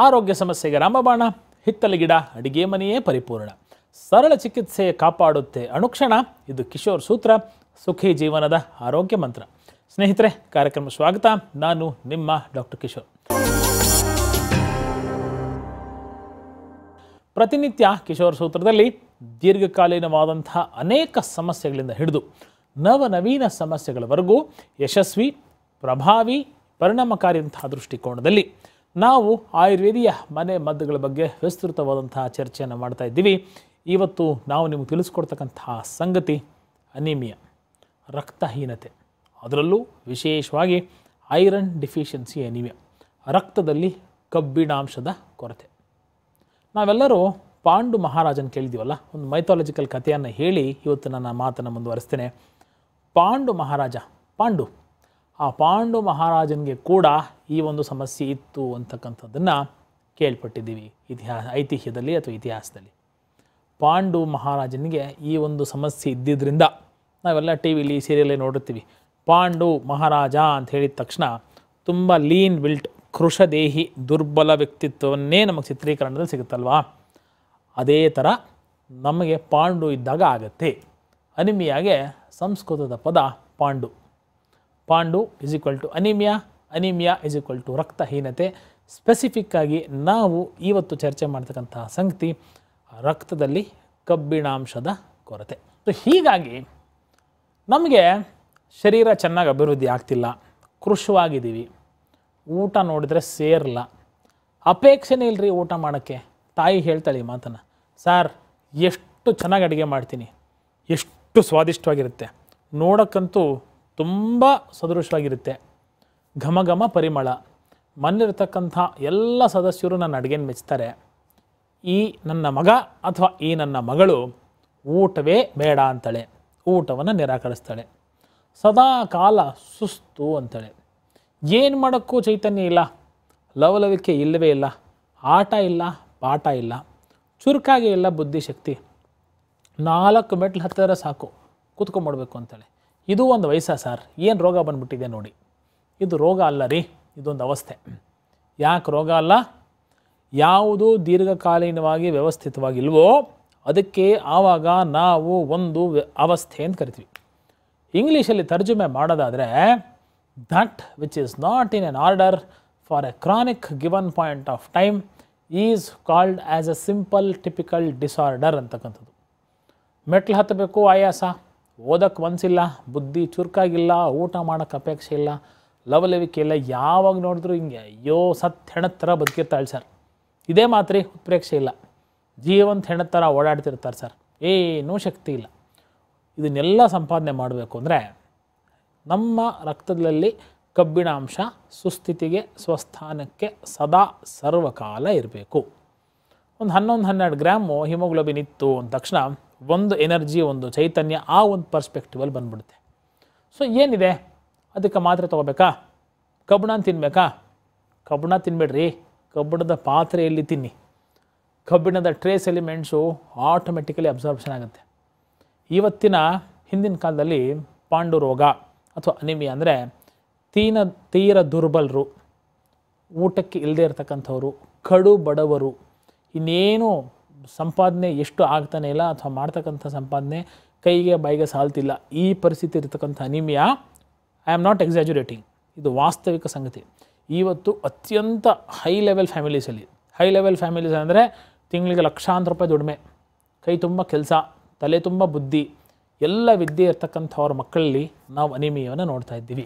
ಆರೋಗ್ಯ ಸಮಸ್ಯೆಗೆ ರಾಮಬಾಣ ಹಿತ್ತಲ ಗಿಡ ಅಡಿಗೆ ಮನೆಯೇ ಪರಿಪೂರ್ಣ ಸರಳ ಚಿಕಿತ್ಸೆ ಕಾಪಾಡುತ್ತೆ ಅನುಕ್ಷಣ ಇದು ಕಿಶೋರ್ ಸೂತ್ರ ಸುಖಿ ಜೀವನದ ಆರೋಗ್ಯ ಮಂತ್ರ ಸ್ನೇಹಿತರೆ ಕಾರ್ಯಕ್ರಮ ಸ್ವಾಗತ ನಾನು ನಿಮ್ಮ ಡಾಕ್ಟರ್ ಕಿಶೋರ್ ಪ್ರತಿನಿತ್ಯ ಕಿಶೋರ್ ಸೂತ್ರದಲ್ಲಿ ದೀರ್ಘಕಾಲೀನವಾದಂತಹ ಅನೇಕ ಸಮಸ್ಯೆಗಳಿಂದ ಹಿಡಿದು ನವನವೀನ ಸಮಸ್ಯೆಗಳವರೆಗೂ ಯಶಸ್ವಿ ಪ್ರಭಾವಿ ಪರಿಣಾಮಕಾರಿಯಂತಹ ದೃಷ್ಟಿಕೋನದಲ್ಲಿ ನಾವು ಆಯುರ್ವೇದಿಯ ಮನೆ ಮದ್ದುಗಳ ಬಗ್ಗೆ ವಿಸ್ತೃತವಾದಂತಹ ಚರ್ಚೆಯನ್ನು ಮಾಡ್ತಾ ಇದ್ದೀವಿ ಇವತ್ತು ನಾವು ನಿಮಗೆ ತಿಳಿಸ್ಕೊಡ್ತಕ್ಕಂತಹ ಸಂಗತಿ ಅನಿಮಿಯಾ ರಕ್ತಹೀನತೆ ಅದರಲ್ಲೂ ವಿಶೇಷವಾಗಿ ಐರನ್ ಡಿಫಿಷಿಯನ್ಸಿ ಅನಿಮಿಯಾ ರಕ್ತದಲ್ಲಿ ಕಬ್ಬಿಣಾಂಶದ ಕೊರತೆ ನಾವೆಲ್ಲರೂ ಪಾಂಡು ಮಹಾರಾಜನ್ ಕೇಳಿದ್ದೀವಲ್ಲ ಒಂದು ಮೈಥಾಲಜಿಕಲ್ ಕಥೆಯನ್ನು ಹೇಳಿ ಇವತ್ತು ನನ್ನ ಮಾತನ್ನು ಮುಂದುವರಿಸ್ತೇನೆ ಪಾಂಡು ಮಹಾರಾಜ ಪಾಂಡು ಆ ಪಾಂಡು ಮಹಾರಾಜನಿಗೆ ಕೂಡ ಈ ಒಂದು ಸಮಸ್ಯೆ ಇತ್ತು ಅಂತಕ್ಕಂಥದ್ದನ್ನು ಕೇಳ್ಪಟ್ಟಿದ್ದೀವಿ ಇತಿಹಾಸ ಐತಿಹ್ಯದಲ್ಲಿ ಅಥವಾ ಇತಿಹಾಸದಲ್ಲಿ ಪಾಂಡು ಮಹಾರಾಜನಿಗೆ ಈ ಒಂದು ಸಮಸ್ಯೆ ಇದ್ದಿದ್ದರಿಂದ ನಾವೆಲ್ಲ ಟಿ ವಿಲಿ ಸೀರಿಯಲೇ ನೋಡಿರ್ತೀವಿ ಪಾಂಡು ಮಹಾರಾಜ ಅಂತ ಹೇಳಿದ ತಕ್ಷಣ ತುಂಬ ಲೀನ್ ಬಿಲ್ಟ್ ಕೃಷದೇಹಿ ದುರ್ಬಲ ವ್ಯಕ್ತಿತ್ವವನ್ನೇ ನಮಗೆ ಚಿತ್ರೀಕರಣದಲ್ಲಿ ಸಿಗುತ್ತಲ್ವಾ ಅದೇ ಥರ ನಮಗೆ ಪಾಂಡು ಇದ್ದಾಗ ಆಗತ್ತೆ ಅನಿಮಿಯಾಗೆ ಸಂಸ್ಕೃತದ ಪದ ಪಾಂಡು ಪಾಂಡು is equal to anaemia anaemia is equal to ರಕ್ತಹೀನತೆ ಸ್ಪೆಸಿಫಿಕ್ ಆಗಿ ನಾವು ಇವತ್ತು ಚರ್ಚೆ ಮಾಡ್ತಕ್ಕಂತಹ ಸಂಗತಿ ರಕ್ತದಲ್ಲಿ ಕಬ್ಬಿಣಾಂಶದ ಕೊರತೆ ಸೊ ಹೀಗಾಗಿ ನಮಗೆ ಶರೀರ ಚೆನ್ನಾಗಿ ಅಭಿವೃದ್ಧಿ ಆಗ್ತಿಲ್ಲ ಕೃಶವಾಗಿದ್ದೀವಿ ಊಟ ನೋಡಿದರೆ ಸೇರಲ್ಲ ಅಪೇಕ್ಷೆನೇ ಇಲ್ಲರಿ ಊಟ ಮಾಡೋಕ್ಕೆ ತಾಯಿ ಹೇಳ್ತಾಳೆ ಈ ಮಾತನ್ನು ಸರ್ ಎಷ್ಟು ಚೆನ್ನಾಗಿ ಅಡುಗೆ ಮಾಡ್ತೀನಿ ಎಷ್ಟು ಸ್ವಾದಿಷ್ಟವಾಗಿರುತ್ತೆ ನೋಡೋಕ್ಕಂತೂ ತುಂಬ ಸದೃಶವಾಗಿರುತ್ತೆ ಘಮ ಘಮ ಪರಿಮಳ ಮನೆಯಿರ್ತಕ್ಕಂಥ ಎಲ್ಲ ಸದಸ್ಯರು ನನ್ನ ಅಡುಗೆನ ಮೆಚ್ತಾರೆ ಈ ನನ್ನ ಮಗ ಅಥವಾ ಈ ನನ್ನ ಮಗಳು ಊಟವೇ ಬೇಡ ಅಂತಾಳೆ ಊಟವನ್ನು ನಿರಾಕರಿಸ್ತಾಳೆ ಸದಾ ಕಾಲ ಸುಸ್ತು ಅಂತಾಳೆ ಏನು ಮಾಡೋಕ್ಕೂ ಚೈತನ್ಯ ಇಲ್ಲ ಲವಲವಿಕೆ ಇಲ್ಲವೇ ಇಲ್ಲ ಆಟ ಇಲ್ಲ ಪಾಠ ಇಲ್ಲ ಚುರುಕಾಗಿ ಇಲ್ಲ ಬುದ್ಧಿಶಕ್ತಿ ನಾಲ್ಕು ಮೆಟ್ಲು ಹತ್ತಿರ ಸಾಕು ಕೂತ್ಕೊಂಡ್ಬಿಡ್ಬೇಕು ಅಂತಾಳೆ ಇದು ಒಂದು ವಯಸ್ಸ ಸರ್ ಏನು ರೋಗ ಬಂದ್ಬಿಟ್ಟಿದೆ ನೋಡಿ ಇದು ರೋಗ ಅಲ್ಲ ರೀ ಇದೊಂದು ಅವಸ್ಥೆ ಯಾಕೆ ರೋಗ ಅಲ್ಲ ಯಾವುದು ದೀರ್ಘಕಾಲೀನವಾಗಿ ವ್ಯವಸ್ಥಿತವಾಗಿಲ್ವೋ ಅದಕ್ಕೆ ಆವಾಗ ನಾವು ಒಂದು ವ್ಯ- ಅವಸ್ಥೆ ಅಂತ ಕರಿತೀವಿ ಇಂಗ್ಲೀಷಲ್ಲಿ ತರ್ಜುಮೆ ಮಾಡೋದಾದರೆ that which is not in an order for a chronic given point of time is called as a simple typical disorder ಅಂತಕ್ಕಂಥದ್ದು ಮೆಟ್ಲು ಹತ್ತಬೇಕು ಆಯಾಸ ಓದಕ್ಕೆ ಮನಸ್ಸಿಲ್ಲ ಬುದ್ಧಿ ಚುರುಕಾಗಿಲ್ಲ ಊಟ ಮಾಡೋಕ್ಕೆ ಅಪೇಕ್ಷೆ ಇಲ್ಲ ಲವಲವಿಕೆ ಇಲ್ಲ ಯಾವಾಗ ನೋಡಿದ್ರು ಹಿಂಗೆ ಅಯ್ಯೋ ಸತ್ ಹೆಣದ ಥರ ಬದುಕಿರ್ತಾಳೆ ಸರ್ ಇದೇ ಮಾತ್ರಿ ಉತ್ಪ್ರೇಕ್ಷೆ ಇಲ್ಲ ಜೀವಂತ ಹೆಣದ ಥರ ಓಡಾಡ್ತಿರ್ತಾರೆ ಸರ್ ಏನೂ ಶಕ್ತಿ ಇಲ್ಲ ಇದನ್ನೆಲ್ಲ ಸಂಪಾದನೆ ಮಾಡಬೇಕು ಅಂದರೆ ನಮ್ಮ ರಕ್ತದಲ್ಲಿ ಕಬ್ಬಿಣಾಂಶ ಸುಸ್ಥಿತಿಗೆ ಸ್ವಸ್ಥಾನಕ್ಕೆ ಸದಾ ಸರ್ವಕಾಲ ಇರಬೇಕು ಒಂದು ಹನ್ನೊಂದು ಹನ್ನೆರಡು ಗ್ರಾಮು ಹಿಮೋಗ್ಲೋಬಿನ್ ಇತ್ತು ಅಂದ ತಕ್ಷಣ ಒಂದು ಎನರ್ಜಿ ಒಂದು ಚೈತನ್ಯ ಆ ಒಂದು ಪರ್ಸ್ಪೆಕ್ಟಿವಲ್ಲಿ ಬಂದ್ಬಿಡುತ್ತೆ ಸೊ ಏನಿದೆ ಅದಕ್ಕೆ ಮಾತ್ರೆ ತೊಗೋಬೇಕಾ ಕಬ್ಬಣ ತಿನ್ನಬೇಕಾ ಕಬ್ಬಣ ತಿನ್ಬೇಡ್ರಿ ಕಬ್ಬಿಣದ ಪಾತ್ರೆಯಲ್ಲಿ ತಿನ್ನಿ ಕಬ್ಬಿಣದ ಟ್ರೇಸ್ ಎಲಿಮೆಂಟ್ಸು ಆಟೋಮೆಟಿಕಲಿ ಅಬ್ಸಾರ್ಪ್ಷನ್ ಆಗುತ್ತೆ ಇವತ್ತಿನ ಹಿಂದಿನ ಕಾಲದಲ್ಲಿ ಪಾಂಡು ರೋಗ ಅಥವಾ ಅನಿಮಿಯಾ ಅಂದರೆ ತೀನ ತೀರ ದುರ್ಬಲರು ಊಟಕ್ಕೆ ಇಲ್ಲದೆ ಇರತಕ್ಕಂಥವ್ರು ಕಡು ಬಡವರು ಇನ್ನೇನು ಸಂಪಾದನೆ ಎಷ್ಟು ಆಗ್ತಾನೆ ಇಲ್ಲ ಅಥವಾ ಮಾಡ್ತಕ್ಕಂಥ ಸಂಪಾದನೆ ಕೈಗೆ ಬಾಯಿಗೆ ಸಾಲ್ತಿಲ್ಲ ಈ ಪರಿಸ್ಥಿತಿ ಇರತಕ್ಕಂಥ anaemia I am not exaggerating ಇದು ವಾಸ್ತವಿಕ ಸಂಗತಿ ಇವತ್ತು ಅತ್ಯಂತ ಹೈ ಲೆವೆಲ್ ಫ್ಯಾಮಿಲೀಸಲ್ಲಿ ಹೈ ಲೆವೆಲ್ ಫ್ಯಾಮಿಲೀಸ್ ಅಂದರೆ ತಿಂಗಳಿಗೆ ಲಕ್ಷಾಂತರ ರೂಪಾಯಿ ದುಡಿಮೆ ಕೈ ತುಂಬ ಕೆಲಸ ತಲೆ ತುಂಬ ಬುದ್ಧಿ ಎಲ್ಲ ವಿದ್ಯೆ ಇರ್ತಕ್ಕಂಥವ್ರ ಮಕ್ಕಳಲ್ಲಿ ನಾವು ಅನಿಮಿಯವನ್ನು ನೋಡ್ತಾ ಇದ್ದೀವಿ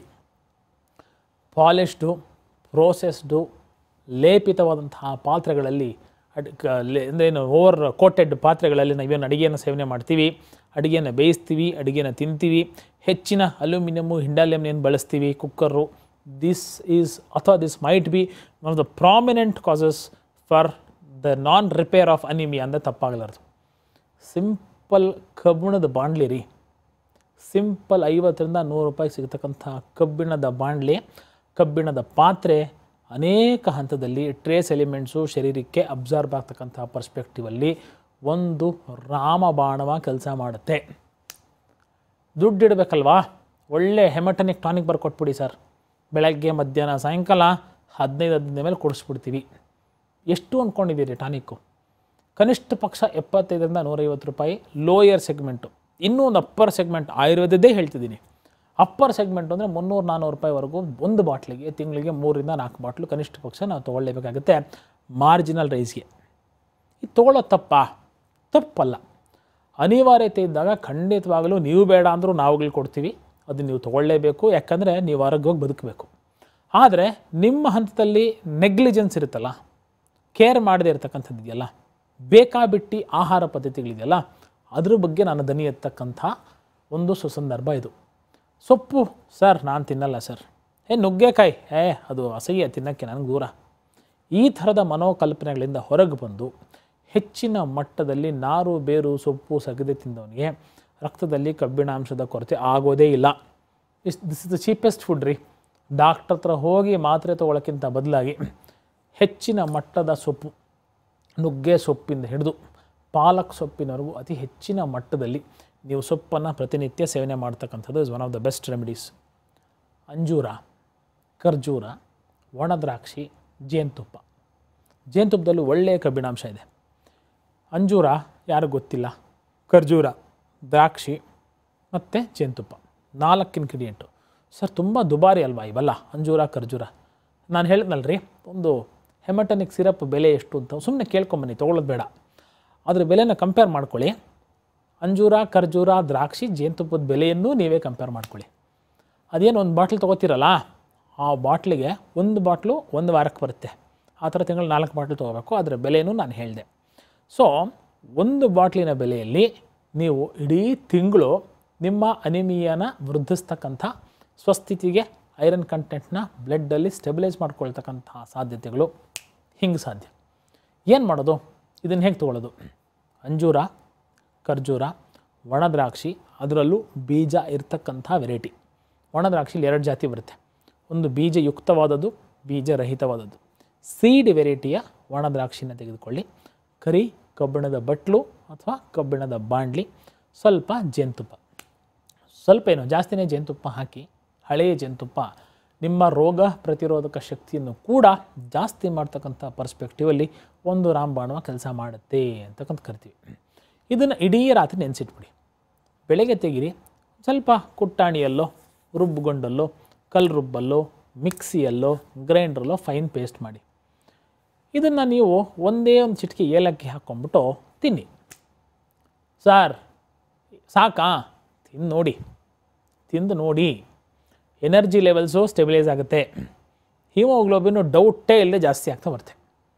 ಪಾಲಿಶ್ಡು ಪ್ರೋಸೆಸ್ಡು ಲೇಪಿತವಾದಂತಹ ಪಾತ್ರೆಗಳಲ್ಲಿ ಅಡ್ ಕ ಲೇ ಅಂದ್ರೇನು ಓವರ್ ಕೋಟೆಡ್ ಪಾತ್ರೆಗಳಲ್ಲಿ ನಾವೇನು ಅಡುಗೆಯನ್ನು ಸೇವನೆ ಮಾಡ್ತೀವಿ ಅಡುಗೆಯನ್ನು ಬೇಯಿಸ್ತೀವಿ ಅಡುಗೆನ ತಿಂತೀವಿ ಹೆಚ್ಚಿನ ಅಲ್ಯೂಮಿನಿಯಮು ಹಿಂಡಾಲಿಯಮ್ನ ಬಳಸ್ತೀವಿ ಕುಕ್ಕರು ದಿಸ್ ಈಸ್ ಅಥವಾ this might be one of the prominent causes for the non repair of anaemia ಅಂದರೆ ತಪ್ಪಾಗಲಾರ್ದು ಸಿಂಪಲ್ ಕಬ್ಬಿಣದ ಬಾಂಡ್ಲಿ ರೀ ಸಿಂಪಲ್ ಐವತ್ತರಿಂದ ನೂರು ರೂಪಾಯಿಗೆ ಸಿಗತಕ್ಕಂಥ ಕಬ್ಬಿಣದ ಬಾಂಡ್ಲಿ ಕಬ್ಬಿಣದ ಪಾತ್ರೆ ಅನೇಕ ಹಂತದಲ್ಲಿ ಟ್ರೇಸ್ ಎಲಿಮೆಂಟ್ಸು ಶರೀರಕ್ಕೆ ಅಬ್ಸಾರ್ಬ್ ಆಗ್ತಕ್ಕಂಥ ಪರ್ಸ್ಪೆಕ್ಟಿವಲ್ಲಿ ಒಂದು ರಾಮಬಾಣವ ಕೆಲಸ ಮಾಡುತ್ತೆ ದುಡ್ಡು ಇಡಬೇಕಲ್ವಾ ಒಳ್ಳೆ ಹೆಮಟನಿಕ್ ಟಾನಿಕ್ ಬರ್ಕೊಟ್ಬಿಡಿ ಸರ್ ಬೆಳಗ್ಗೆ ಮಧ್ಯಾಹ್ನ ಸಾಯಂಕಾಲ ಹದಿನೈದು ಹದಿನೈದು ಮೇಲೆ ಕೊಡಿಸ್ಬಿಡ್ತೀವಿ ಎಷ್ಟು ಅಂದ್ಕೊಂಡಿದ್ದೀರಿ ಟಾನಿಕ್ಕು ಕನಿಷ್ಠ ಪಕ್ಷ ಎಪ್ಪತ್ತೈದರಿಂದ ನೂರೈವತ್ತು ರೂಪಾಯಿ ಲೋಯರ್ ಸೆಗ್ಮೆಂಟು ಇನ್ನೂ ಒಂದು ಅಪ್ಪರ್ ಸೆಗ್ಮೆಂಟ್ ಆಯುರ್ವೇದದ್ದೇ ಹೇಳ್ತಿದ್ದೀನಿ ಅಪ್ಪರ್ ಸೆಗ್ಮೆಂಟ್ ಅಂದರೆ ಮುನ್ನೂರು ನಾನ್ನೂರು ರೂಪಾಯಿವರೆಗೂ ಒಂದು ಬಾಟ್ಲಿಗೆ ತಿಂಗಳಿಗೆ ಮೂರಿಂದ ನಾಲ್ಕು ಬಾಟ್ಲು ಕನಿಷ್ಠ ಪಕ್ಷ ನಾವು ತೊಗೊಳ್ಳೇಬೇಕಾಗುತ್ತೆ ಮಾರ್ಜಿನಲ್ ರೈಸ್ಗೆ ಇದು ತೊಗೊಳ್ಳೋ ತಪ್ಪಾ ತಪ್ಪಲ್ಲ ಅನಿವಾರ್ಯತೆ ಇದ್ದಾಗ ಖಂಡಿತವಾಗಲೂ ನೀವು ಬೇಡ ಅಂದರೂ ನಾವುಗಳು ಕೊಡ್ತೀವಿ ಅದು ನೀವು ತೊಗೊಳ್ಳೇಬೇಕು ಯಾಕಂದರೆ ನೀವು ಆರೋಗ್ಯವಾಗಿ ಬದುಕಬೇಕು ಆದರೆ ನಿಮ್ಮ ಹಂತದಲ್ಲಿ ನೆಗ್ಲಿಜೆನ್ಸ್ ಇರುತ್ತಲ್ಲ ಕೇರ್ ಮಾಡದೇ ಇರತಕ್ಕಂಥದ್ದು ಇದೆಯಲ್ಲ ಬೇಕಾಬಿಟ್ಟಿ ಆಹಾರ ಪದ್ಧತಿಗಳಿದೆಯಲ್ಲ ಅದ್ರ ಬಗ್ಗೆ ನಾನು ದನಿ ಎತ್ತಕ್ಕಂಥ ಒಂದು ಸುಸಂದರ್ಭ ಇದು ಸೊಪ್ಪು ಸರ್ ನಾನು ತಿನ್ನಲ್ಲ ಸರ್ ಏ ನುಗ್ಗೆಕಾಯಿ ಏ ಅದು ಅಸಹ್ಯ ತಿನ್ನೋಕ್ಕೆ ನನಗೆ ದೂರ ಈ ಥರದ ಮನೋಕಲ್ಪನೆಗಳಿಂದ ಹೊರಗೆ ಬಂದು ಹೆಚ್ಚಿನ ಮಟ್ಟದಲ್ಲಿ ನಾರು ಬೇರು ಸೊಪ್ಪು ಸಗದೆ ತಿಂದವನಿಗೆ ರಕ್ತದಲ್ಲಿ ಕಬ್ಬಿಣಾಂಶದ ಕೊರತೆ ಆಗೋದೇ ಇಲ್ಲ is this is the cheapest food ರೀ ಡಾಕ್ಟರ್ ಹತ್ರ ಹೋಗಿ ಮಾತ್ರೆ ತೊಗೊಳಕ್ಕಿಂತ ಬದಲಾಗಿ ಹೆಚ್ಚಿನ ಮಟ್ಟದ ಸೊಪ್ಪು ನುಗ್ಗೆ ಸೊಪ್ಪಿಂದ ಹಿಡಿದು ಪಾಲಕ್ ಸೊಪ್ಪಿನವರೆಗೂ ಅತಿ ಹೆಚ್ಚಿನ ಮಟ್ಟದಲ್ಲಿ ನೀವು ಸೊಪ್ಪನ್ನು ಪ್ರತಿನಿತ್ಯ ಸೇವನೆ ಮಾಡ್ತಕ್ಕಂಥದ್ದು is one of the best remedies ಅಂಜೂರ ಖರ್ಜೂರ ಒಣದ್ರಾಕ್ಷಿ ಜೇನುತುಪ್ಪ ಜೇನುತುಪ್ಪದಲ್ಲೂ ಒಳ್ಳೆಯ ಕಬ್ಬಿಣಾಂಶ ಇದೆ ಅಂಜೂರ ಯಾರಿಗೂ ಗೊತ್ತಿಲ್ಲ ಖರ್ಜೂರ ದ್ರಾಕ್ಷಿ ಮತ್ತು ಜೇನುತುಪ್ಪ ನಾಲ್ಕು ಇನ್ಗ್ರೀಡಿಯೆಂಟು ಸರ್ ತುಂಬ ದುಬಾರಿ ಅಲ್ವಾ ಇವೆಲ್ಲ ಅಂಜೂರ ಖರ್ಜೂರ ನಾನು ಹೇಳಿದ್ನಲ್ರಿ ಒಂದು ಹೆಮಟನಿಕ್ ಸಿರಪ್ ಬೆಲೆ ಎಷ್ಟು ಅಂತ ಸುಮ್ಮನೆ ಕೇಳ್ಕೊಂಬನ್ನಿ ತೊಗೊಳ್ಳೋದು ಬೇಡ ಅದ್ರ ಬೆಲೆನ ಕಂಪೇರ್ ಮಾಡ್ಕೊಳ್ಳಿ ಅಂಜೂರ ಖರ್ಜೂರ ದ್ರಾಕ್ಷಿ ಜೇನುತುಪ್ಪದ ಬೆಲೆಯನ್ನು ನೀವೇ ಕಂಪೇರ್ ಮಾಡ್ಕೊಳ್ಳಿ ಅದೇನು ಒಂದು ಬಾಟ್ಲ್ ತೊಗೋತೀರಲ್ಲ ಆ ಬಾಟ್ಲಿಗೆ ಒಂದು ಬಾಟ್ಲು ಒಂದು ವಾರಕ್ಕೆ ಬರುತ್ತೆ ಆ ಥರ ತಿಂಗಳು ನಾಲ್ಕು ಬಾಟ್ಲು ತೊಗೋಬೇಕು ಅದರ ಬೆಲೆನೂ ನಾನು ಹೇಳಿದೆ ಸೊ ಒಂದು ಬಾಟ್ಲಿನ ಬೆಲೆಯಲ್ಲಿ ನೀವು ಇಡೀ ತಿಂಗಳು ನಿಮ್ಮ ಅನಿಮಿಯನ ವೃದ್ಧಿಸ್ತಕ್ಕಂಥ ಸ್ವಸ್ಥಿತಿಗೆ ಐರನ್ ಕಂಟೆಂಟ್ನ ಬ್ಲಡ್ಡಲ್ಲಿ ಸ್ಟೆಬಿಲೈಸ್ ಮಾಡ್ಕೊಳ್ತಕ್ಕಂಥ ಸಾಧ್ಯತೆಗಳು ಹಿಂಗೆ ಸಾಧ್ಯ ಏನು ಮಾಡೋದು ಇದನ್ನು ಹೇಗೆ ತೊಗೊಳ್ಳೋದು ಅಂಜೂರ ಖರ್ಜೂರ ಒಣದ್ರಾಕ್ಷಿ ಅದರಲ್ಲೂ ಬೀಜ ಇರ್ತಕ್ಕಂಥ ವೆರೈಟಿ ಒಣದ್ರಾಕ್ಷಿಲಿ ಎರಡು ಜಾತಿ ಬರುತ್ತೆ ಒಂದು ಬೀಜಯುಕ್ತವಾದದ್ದು ಬೀಜರಹಿತವಾದದ್ದು ಸೀಡ್ ವೆರೈಟಿಯ ಒಣದ್ರಾಕ್ಷಿನ ತೆಗೆದುಕೊಳ್ಳಿ ಕರಿ ಕಬ್ಬಿಣದ ಬಟ್ಲು ಅಥವಾ ಕಬ್ಬಿಣದ ಬಾಂಡ್ಲಿ ಸ್ವಲ್ಪ ಜೇನುತುಪ್ಪ ಸ್ವಲ್ಪ ಏನು ಜಾಸ್ತಿನೇ ಜೇನುತುಪ್ಪ ಹಾಕಿ ಹಳೆಯ ಜೇನುತುಪ್ಪ ನಿಮ್ಮ ರೋಗ ಪ್ರತಿರೋಧಕ ಶಕ್ತಿಯನ್ನು ಕೂಡ ಜಾಸ್ತಿ ಮಾಡ್ತಕ್ಕಂಥ ಪರ್ಸ್ಪೆಕ್ಟಿವಲ್ಲಿ ಒಂದು ರಾಮಬಾಣುವ ಕೆಲಸ ಮಾಡುತ್ತೆ ಅಂತಕ್ಕಂತ ಕರಿತೀವಿ ಇದನ್ನು ಇಡೀ ರಾತ್ರಿ ನೆನೆಸಿಟ್ಬಿಡಿ ಬೆಳಗ್ಗೆ ತೆಗೀರಿ ಸ್ವಲ್ಪ ಕುಟ್ಟಾಣಿಯಲ್ಲೋ ರುಬ್ಬುಗೊಂಡಲ್ಲೋ ಕಲ್ಲು ರುಬ್ಬಲ್ಲೋ ಮಿಕ್ಸಿಯಲ್ಲೋ ಗ್ರೈಂಡ್ರಲ್ಲೋ ಫೈನ್ ಪೇಸ್ಟ್ ಮಾಡಿ ಇದನ್ನು ನೀವು ಒಂದೇ ಒಂದು ಚಿಟಿಕೆ ಏಲಕ್ಕಿ ಹಾಕ್ಕೊಂಬಿಟ್ಟು ತಿನ್ನಿ ಸಾರ್ ಸಾಕಾ ತಿಂದು ನೋಡಿ ತಿಂದು ನೋಡಿ ಎನರ್ಜಿ ಲೆವೆಲ್ಸು ಸ್ಟೆಬಿಲೈಸ್ ಆಗುತ್ತೆ ಹಿಮೋಗ್ಲೋಬಿನು ಡೌಟೇ ಇಲ್ಲದೆ ಜಾಸ್ತಿ ಆಗ್ತಾ ಬರುತ್ತೆ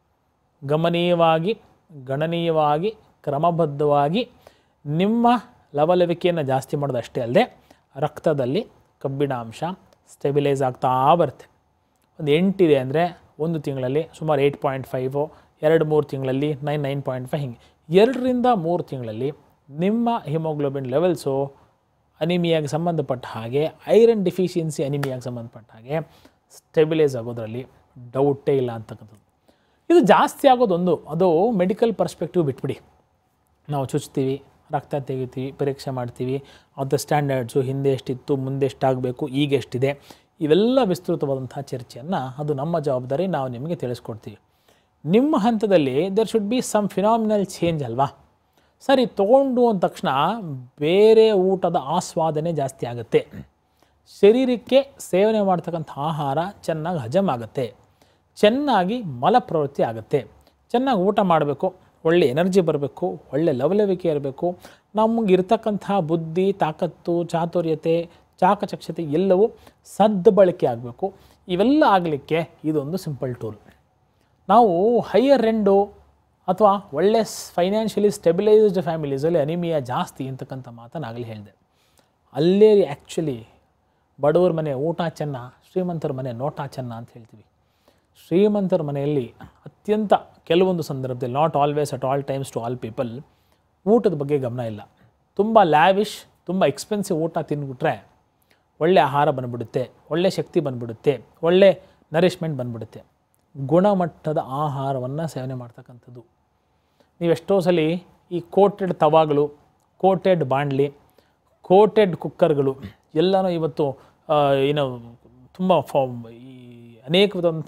ಗಮನೀಯವಾಗಿ ಗಣನೀಯವಾಗಿ ಕ್ರಮಬದ್ಧವಾಗಿ ನಿಮ್ಮ ಲವಲವಿಕೆಯನ್ನು ಜಾಸ್ತಿ ಮಾಡೋದು ಅಷ್ಟೇ ಅಲ್ಲದೆ ರಕ್ತದಲ್ಲಿ ಕಬ್ಬಿಣಾಂಶ ಸ್ಟೆಬಿಲೈಸ್ ಆಗ್ತಾ ಬರುತ್ತೆ ಒಂದು ಎಂಟಿದೆ ಅಂದರೆ ಒಂದು ತಿಂಗಳಲ್ಲಿ ಸುಮಾರು ಏಯ್ಟ್ ಪಾಯಿಂಟ್ ಫೈವು ಎರಡು ಮೂರು ತಿಂಗಳಲ್ಲಿ ನೈನ್ ನೈನ್ ಪಾಯಿಂಟ್ ಫೈವ್ ಹಿಂಗೆ ಎರಡರಿಂದ ಮೂರು ತಿಂಗಳಲ್ಲಿ ನಿಮ್ಮ ಹಿಮೋಗ್ಲೋಬಿನ್ ಲೆವೆಲ್ಸು ಅನಿಮಿಯಾಗೆ ಸಂಬಂಧಪಟ್ಟ ಹಾಗೆ ಐರನ್ ಡಿಫಿಷಿಯನ್ಸಿ ಅನಿಮಿಯಾಗೆ ಸಂಬಂಧಪಟ್ಟ ಹಾಗೆ ಸ್ಟೆಬಿಲೈಸ್ ಆಗೋದ್ರಲ್ಲಿ ಡೌಟೇ ಇಲ್ಲ ಅಂತಕ್ಕಂಥದ್ದು ಇದು ಜಾಸ್ತಿ ಆಗೋದೊಂದು ಅದು ಮೆಡಿಕಲ್ ಪರ್ಸ್ಪೆಕ್ಟಿವ್ ಬಿಟ್ಬಿಡಿ ನಾವು ಚುಚ್ತೀವಿ ರಕ್ತ ತೆಗಿತೀವಿ ಪರೀಕ್ಷೆ ಮಾಡ್ತೀವಿ ಅದು ಸ್ಟ್ಯಾಂಡರ್ಡ್ಸು ಹಿಂದೆ ಎಷ್ಟಿತ್ತು ಮುಂದೆ ಎಷ್ಟಾಗಬೇಕು ಈಗ ಎಷ್ಟಿದೆ ಇವೆಲ್ಲ ವಿಸ್ತೃತವಾದಂಥ ಚರ್ಚೆಯನ್ನು ಅದು ನಮ್ಮ ಜವಾಬ್ದಾರಿ ನಾವು ನಿಮಗೆ ತಿಳಿಸ್ಕೊಡ್ತೀವಿ ನಿಮ್ಮ ಹಂತದಲ್ಲಿ there should be some phenomenal change ಅಲ್ವಾ ಸರಿ ತೊಗೊಂಡು ಅಂದ ತಕ್ಷಣ ಬೇರೆ ಊಟದ ಆಸ್ವಾದನೆ ಜಾಸ್ತಿ ಆಗುತ್ತೆ ಶರೀರಕ್ಕೆ ಸೇವನೆ ಮಾಡ್ತಕ್ಕಂಥ ಆಹಾರ ಚೆನ್ನಾಗಿ ಹಜಮ್ ಆಗುತ್ತೆ ಚೆನ್ನಾಗಿ ಮಲ ಪ್ರವೃತ್ತಿ ಆಗುತ್ತೆ ಚೆನ್ನಾಗಿ ಊಟ ಮಾಡಬೇಕು ಒಳ್ಳೆ ಎನರ್ಜಿ ಬರಬೇಕು ಒಳ್ಳೆ ಲವಲವಿಕೆ ಇರಬೇಕು ನಮಗೆ ಇರ್ತಕ್ಕಂಥ ಬುದ್ಧಿ ತಾಕತ್ತು ಚಾತುರ್ಯತೆ ಚಾಕಚಕ್ಷತೆ ಎಲ್ಲವೂ ಸದ್ಬಳಕೆ ಆಗಬೇಕು ಇವೆಲ್ಲ ಆಗಲಿಕ್ಕೆ ಇದೊಂದು ಸಿಂಪಲ್ ಟೂಲ್ ನಾವು ಹೈಯರ್ ಎಂಡು ಅಥವಾ ಒಳ್ಳೆ ಫೈನಾನ್ಷಿಯಲಿ ಸ್ಟೆಬಿಲೈಸ್ಡ್ ಫ್ಯಾಮಿಲೀಸಲ್ಲಿ ಅನಿಮಿಯಾ ಜಾಸ್ತಿ ಅಂತಕ್ಕಂಥ ಮಾತನ್ನು ಆಗಲಿ ಹೇಳಿದೆ ಅಲ್ಲೇ ಆ್ಯಕ್ಚುಲಿ ಬಡವರ ಮನೆ ಊಟ ಚೆನ್ನ ಶ್ರೀಮಂತರ ಮನೆ ನೋಟ ಚೆನ್ನ ಅಂತ ಹೇಳ್ತೀವಿ ಶ್ರೀಮಂತರ ಮನೆಯಲ್ಲಿ ಅತ್ಯಂತ ಕೆಲವೊಂದು ಸಂದರ್ಭದಲ್ಲಿ not always at all times to all people ಊಟದ ಬಗ್ಗೆ ಗಮನ ಇಲ್ಲ ತುಂಬ ಲ್ಯಾವಿಶ್ ತುಂಬ ಎಕ್ಸ್ಪೆನ್ಸಿವ್ ಊಟ ತಿಂದ್ಬಿಟ್ರೆ ಒಳ್ಳೆ ಆಹಾರ ಬಂದ್ಬಿಡುತ್ತೆ ಒಳ್ಳೆ ಶಕ್ತಿ ಬಂದ್ಬಿಡುತ್ತೆ ಒಳ್ಳೆ ನರಿಷ್ಮೆಂಟ್ ಬಂದ್ಬಿಡುತ್ತೆ ಗುಣಮಟ್ಟದ ಆಹಾರವನ್ನು ಸೇವನೆ ಮಾಡ್ತಕ್ಕಂಥದ್ದು ನೀವೆಷ್ಟೋ ಸಲ ಈ ಕೋಟೆಡ್ ತವಾಗಳು ಕೋಟೆಡ್ ಬಾಂಡ್ಲಿ ಕೋಟೆಡ್ ಕುಕ್ಕರ್ಗಳು ಎಲ್ಲನೂ ಇವತ್ತು ಆ, ಏನು ತುಂಬ ಫ ಈ ಅನೇಕ ವಿಧವಂಥ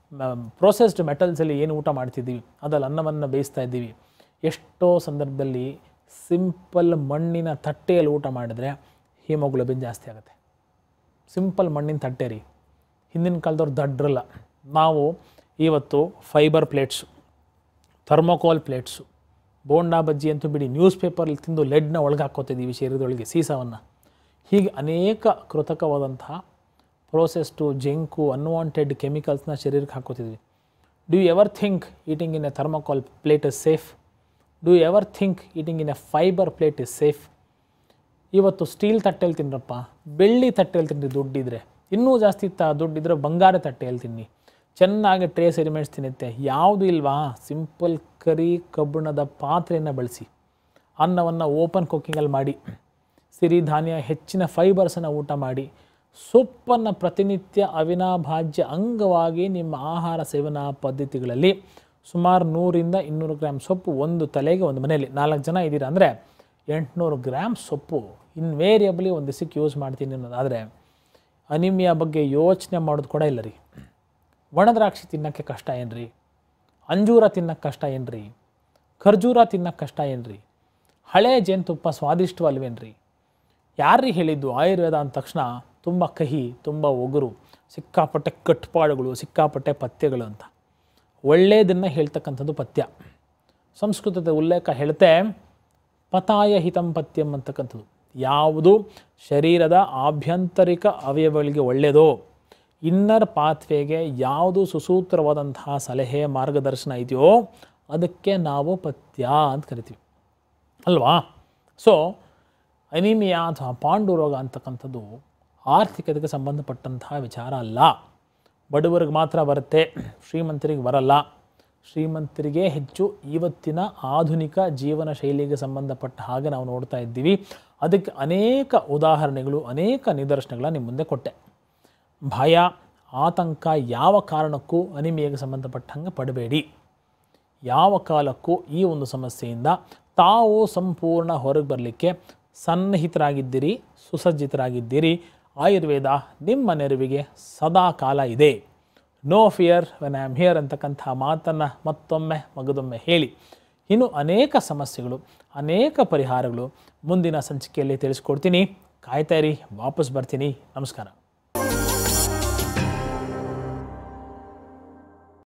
ಪ್ರೊಸೆಸ್ಡ್ ಮೆಟಲ್ಸಲ್ಲಿ ಏನು ಊಟ ಮಾಡ್ತಿದ್ದೀವಿ ಅದ್ರಲ್ಲಿ ಅನ್ನವನ್ನು ಬೇಯಿಸ್ತಾ ಇದ್ದೀವಿ ಎಷ್ಟೋ ಸಂದರ್ಭದಲ್ಲಿ ಸಿಂಪಲ್ ಮಣ್ಣಿನ ತಟ್ಟೆಯಲ್ಲಿ ಊಟ ಮಾಡಿದ್ರೆ ಹಿಮೋಗ್ಲೋಬಿನ್ ಜಾಸ್ತಿ ಆಗುತ್ತೆ ಸಿಂಪಲ್ ಮಣ್ಣಿನ ತಟ್ಟೆ ರೀ ಹಿಂದಿನ ಕಾಲದವ್ರು ದಡ್ರಲ್ಲ ನಾವು ಇವತ್ತು fibre plates thermocol plates bonda bajji ಅಂತೂ ಬಿಡಿ ನ್ಯೂಸ್ ಪೇಪರಲ್ಲಿ ತಿಂದು ಲೆಡ್ನ ಒಳಗೆ ಹಾಕ್ಕೋತಿದ್ದೀವಿ ಶರೀರದೊಳಗೆ ಸೀಸವನ್ನು ಹೀಗೆ ಅನೇಕ ಕೃತಕವಾದಂತಹ ಪ್ರೋಸೆಸ್ಟು ಜಂಕು ಅನ್ವಾಂಟೆಡ್ ಕೆಮಿಕಲ್ಸ್ನ ಶರೀರಕ್ಕೆ ಹಾಕೋತಿದ್ವಿ do you ever think eating in a thermocol plate is safe do you ever think eating in a fibre plate is safe ಇವತ್ತು ಸ್ಟೀಲ್ ತಟ್ಟೆಯಲ್ಲಿ ತಿನ್ರಪ್ಪ ಬೆಳ್ಳಿ ತಟ್ಟೆಯಲ್ಲಿ ತಿನ್ನಿ ದುಡ್ಡಿದ್ರೆ ಇನ್ನೂ ಜಾಸ್ತಿ ತ ದುಡ್ಡಿದ್ರೆ ಬಂಗಾರ ತಟ್ಟೆಯಲ್ಲಿ ತಿನ್ನಿ ಚೆನ್ನಾಗಿ ಟ್ರೇಸ್ ಎಲಿಮೆಂಟ್ಸ್ ತಿನ್ನುತ್ತೆ ಯಾವುದು ಇಲ್ವಾ ಸಿಂಪಲ್ ಕರಿ ಕಬ್ಬಿಣದ ಪಾತ್ರೆಯನ್ನು ಬಳಸಿ ಅನ್ನವನ್ನು ಓಪನ್ ಕುಕ್ಕಿಂಗಲ್ಲಿ ಮಾಡಿ ಸಿರಿಧಾನ್ಯ ಹೆಚ್ಚಿನ ಫೈಬರ್ಸನ್ನು ಊಟ ಮಾಡಿ ಸೊಪ್ಪನ್ನು ಪ್ರತಿನಿತ್ಯ ಅವಿನಾಭಾಜ್ಯ ಅಂಗವಾಗಿ ನಿಮ್ಮ ಆಹಾರ ಸೇವನಾ ಪದ್ಧತಿಗಳಲ್ಲಿ ಸುಮಾರು ನೂರಿಂದ ಇನ್ನೂರು ಗ್ರಾಮ್ ಸೊಪ್ಪು ಒಂದು ತಲೆಗೆ ಒಂದು ಮನೆಯಲ್ಲಿ ನಾಲ್ಕು ಜನ ಇದ್ದೀರಾ ಅಂದರೆ ಎಂಟುನೂರು ಗ್ರಾಮ್ ಸೊಪ್ಪು ಇನ್ವೇರಿಯಬಲಿ ಒಂದು ದಿವಸಕ್ಕೆ ಯೂಸ್ ಮಾಡ್ತೀನಿ ಅನ್ನೋದಾದರೆ ಅನಿಮಿಯಾ ಬಗ್ಗೆ ಯೋಚನೆ ಮಾಡೋದು ಕೂಡ ಇಲ್ಲ ರೀ ಒಣ ದ್ರಾಕ್ಷಿ ತಿನ್ನೋಕ್ಕೆ ಕಷ್ಟ ಏನ್ರಿ ಅಂಜೂರ ತಿನ್ನೋಕ್ಕೆ ಕಷ್ಟ ಏನ್ರಿ ಖರ್ಜೂರ ತಿನ್ನೋಕ್ಕೆ ಕಷ್ಟ ಏನ್ರಿ ಹಳೆ ಜೇನುತುಪ್ಪ ಸ್ವಾದಿಷ್ಟವಲ್ವೇನ್ರಿ ಯಾರೀ ಹೇಳಿದ್ದು ಆಯುರ್ವೇದ ಅಂದ ತಕ್ಷಣ ತುಂಬ ಕಹಿ ತುಂಬ ಒಗರು ಸಿಕ್ಕಾಪಟ್ಟೆ ಕಟ್ಪಾಡುಗಳು ಸಿಕ್ಕಾಪಟ್ಟೆ ಪಥ್ಯಗಳು ಅಂತ ಒಳ್ಳೆಯದನ್ನು ಹೇಳ್ತಕ್ಕಂಥದ್ದು ಪಥ್ಯ ಸಂಸ್ಕೃತದ ಉಲ್ಲೇಖ ಹೇಳುತ್ತೆ ಪತಾಯ ಹಿತಂ ಪಥ್ಯಂ ಅಂತಕ್ಕಂಥದ್ದು ಯಾವುದು ಶರೀರದ ಆಭ್ಯಂತರಿಕ ಅವಯವಗಳಿಗೆ ಒಳ್ಳೆಯದೋ ಇನ್ನರ್ ಪಾತ್ವೆಗೆ ಯಾವುದು ಸುಸೂತ್ರವಾದಂತಹ ಸಲಹೆ ಮಾರ್ಗದರ್ಶನ ಇದೆಯೋ ಅದಕ್ಕೆ ನಾವು ಪಥ್ಯ ಅಂತ ಕರಿತೀವಿ ಅಲ್ವಾ ಸೊ ಅನಿಮಿಯಾ ಅಥವಾ ಪಾಂಡು ರೋಗ ಅಂತಕ್ಕಂಥದ್ದು ಆರ್ಥಿಕತೆಗೆ ಸಂಬಂಧಪಟ್ಟಂತಹ ವಿಚಾರ ಅಲ್ಲ ಬಡವರಿಗೆ ಮಾತ್ರ ಬರುತ್ತೆ ಶ್ರೀಮಂತರಿಗೆ ಬರಲ್ಲ ಶ್ರೀಮಂತರಿಗೆ ಹೆಚ್ಚು ಇವತ್ತಿನ ಆಧುನಿಕ ಜೀವನ ಶೈಲಿಗೆ ಸಂಬಂಧಪಟ್ಟ ಹಾಗೆ ನಾವು ನೋಡ್ತಾ ಇದ್ದೀವಿ ಅದಕ್ಕೆ ಅನೇಕ ಉದಾಹರಣೆಗಳು ಅನೇಕ ನಿದರ್ಶನಗಳ ನಿಮ್ಮ ಮುಂದೆ ಕೊಟ್ಟೆ ಭಯ ಆತಂಕ ಯಾವ ಕಾರಣಕ್ಕೂ ಅನಿಮಿಯಾಗೆ ಸಂಬಂಧಪಟ್ಟಂಗೆ ಪಡಬೇಡಿ ಯಾವ ಕಾಲಕ್ಕೂ ಈ ಒಂದು ಸಮಸ್ಯೆಯಿಂದ ತಾವು ಸಂಪೂರ್ಣ ಹೊರಗೆ ಬರಲಿಕ್ಕೆ ಸನ್ನಿಹಿತರಾಗಿದ್ದೀರಿ ಸುಸಜ್ಜಿತರಾಗಿದ್ದೀರಿ ಆಯುರ್ವೇದ ನಿಮ್ಮ ನೆರವಿಗೆ ಸದಾ ಕಾಲ ಇದೆ no fear when I am here ಅಂತಕ್ಕಂಥ ಮಾತನ್ನು ಮತ್ತೊಮ್ಮೆ ಮಗದೊಮ್ಮೆ ಹೇಳಿ ಇನ್ನು ಅನೇಕ ಸಮಸ್ಯೆಗಳು ಅನೇಕ ಪರಿಹಾರಗಳು ಮುಂದಿನ ಸಂಚಿಕೆಯಲ್ಲಿ ತಿಳಿಸ್ಕೊಡ್ತೀನಿ ಕಾಯ್ತಾ ಇರಿ ವಾಪಸ್ ಬರ್ತೀನಿ ನಮಸ್ಕಾರ